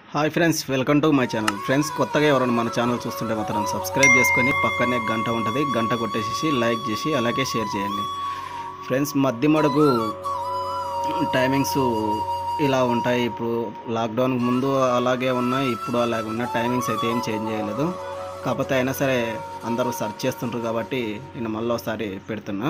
hi friends welcome to my channel friends కొత్తగా ఎవరైనా మన ఛానల్ చూస్తుంటే మాత్రం సబ్స్క్రైబ్ చేసుకొని పక్కనే గంట ఉంటుంది గంట కొట్టేసి లైక్ చేసి అలాగే షేర్ చేయండి ఫ్రెండ్స్ మధ్య మడుగు టైమింగ్స్ ఇలా ఉంటాయి ఇప్పుడు లాక్డౌన్ ముందు అలాగే ఉన్నాయి ఇప్పుడు అలాగే ఉన్నాయి టైమింగ్స్ అయితే ఏం చేంజ్ చేయలేదు కాకపోతే అయినా సరే అందరూ సెర్చ్ చేస్తుంటారు కాబట్టి నేను మళ్ళీ ఒకసారి పెడుతున్నా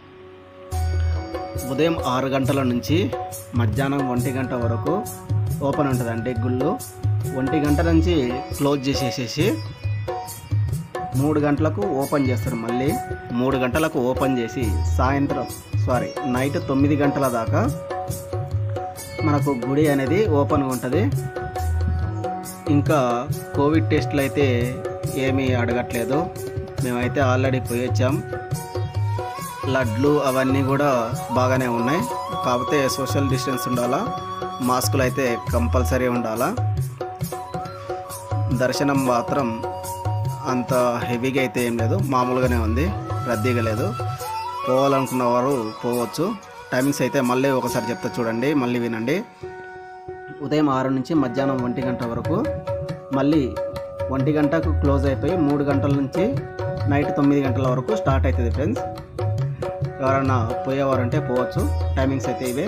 ఉదయం ఆరు గంటల నుంచి మధ్యాహ్నం ఒంటి గంట వరకు ఓపెన్ ఉంటుందండి గుళ్ళు ఒంటి గంట నుంచి క్లోజ్ చేసేసేసి మూడు గంటలకు ఓపెన్ చేస్తారు మళ్ళీ మూడు గంటలకు ఓపెన్ చేసి సాయంత్రం సారీ నైట్ తొమ్మిది గంటల దాకా మనకు గుడి అనేది ఓపెన్గా ఉంటుంది ఇంకా కోవిడ్ టెస్ట్లు అయితే ఏమీ అడగట్లేదు మేమైతే ఆల్రెడీ పోయి వచ్చాం లడ్లు అవన్నీ కూడా బాగానే ఉన్నాయి కాకపోతే సోషల్ డిస్టెన్స్ ఉండాలా మాస్కులు అయితే కంపల్సరీ ఉండాలా దర్శనం మాత్రం అంత హెవీగా అయితే ఏం లేదు మామూలుగానే ఉంది రద్దీగా లేదు పోవాలనుకున్న వారు పోవచ్చు టైమింగ్స్ అయితే మళ్ళీ ఒకసారి చెప్తా చూడండి మళ్ళీ వినండి ఉదయం ఆరు నుంచి మధ్యాహ్నం ఒంటి గంట వరకు మళ్ళీ ఒంటి గంటకు క్లోజ్ అయిపోయి మూడు గంటల నుంచి నైట్ తొమ్మిది గంటల వరకు స్టార్ట్ అవుతుంది ఫ్రెండ్స్ ఎవరన్నా పోయేవారంటే పోవచ్చు టైమింగ్స్ అయితే ఇవే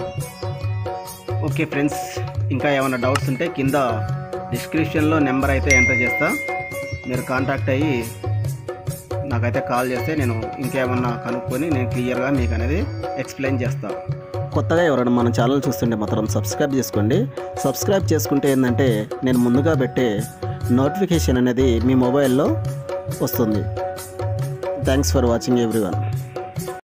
ఓకే ఫ్రెండ్స్ ఇంకా ఏమైనా డౌట్స్ ఉంటే కింద డిస్క్రిప్షన్లో నెంబర్ అయితే ఎంటర్ చేస్తా మీరు కాంటాక్ట్ అయ్యి నాకైతే కాల్ చేస్తే నేను ఇంకేమన్నా కనుక్కొని నేను క్లియర్గా మీకు అనేది ఎక్స్ప్లెయిన్ చేస్తా కొత్తగా ఎవరైనా మన ఛానల్ చూస్తుంటే మాత్రం సబ్స్క్రైబ్ చేసుకోండి సబ్స్క్రైబ్ చేసుకుంటే ఏంటంటే నేను ముందుగా పెట్టే నోటిఫికేషన్ అనేది మీ మొబైల్లో వస్తుంది థ్యాంక్స్ ఫర్ వాచింగ్ ఎవ్రీవన్